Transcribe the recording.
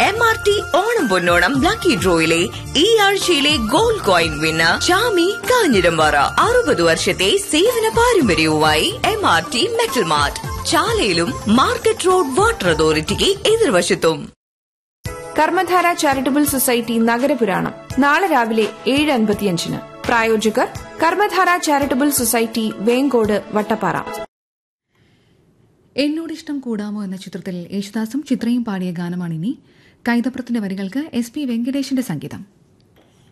M R T Onam Ponnonam lucky ഡ്രോയിലെ ഈ ആഴ്ചയിലെ gold coin winner Chami Kanjirampara അറുപത് വർഷത്തെ സേവന പാരമ്പര്യവുമായി M R T metal mart ചാലയിലും മാർക്കറ്റ് റോഡ് വാട്ടർ അതോറിറ്റിക്ക് എതിർവശത്തും കർമ്മധാര ചാരിറ്റബിൾ സൊസൈറ്റി നഗരപുരാണം നാളെ രാവിലെ ഏഴ് അൻപത്തിയഞ്ചിന് പ്രായോജകർ കർമ്മധാര ചാരിറ്റബിൾ സൊസൈറ്റി വേങ്കോട് വട്ടപ്പാറ എന്നോടിഷ്ടം കൂടാമോ എന്ന ചിത്രത്തിൽ യേശുദാസും ചിത്രയും പാടിയ ഗാനമാണിനി കൈതപ്രത്തിന്റെ വരികൾക്ക് എസ് പി വെങ്കടേഷിന്റെ സംഗീതം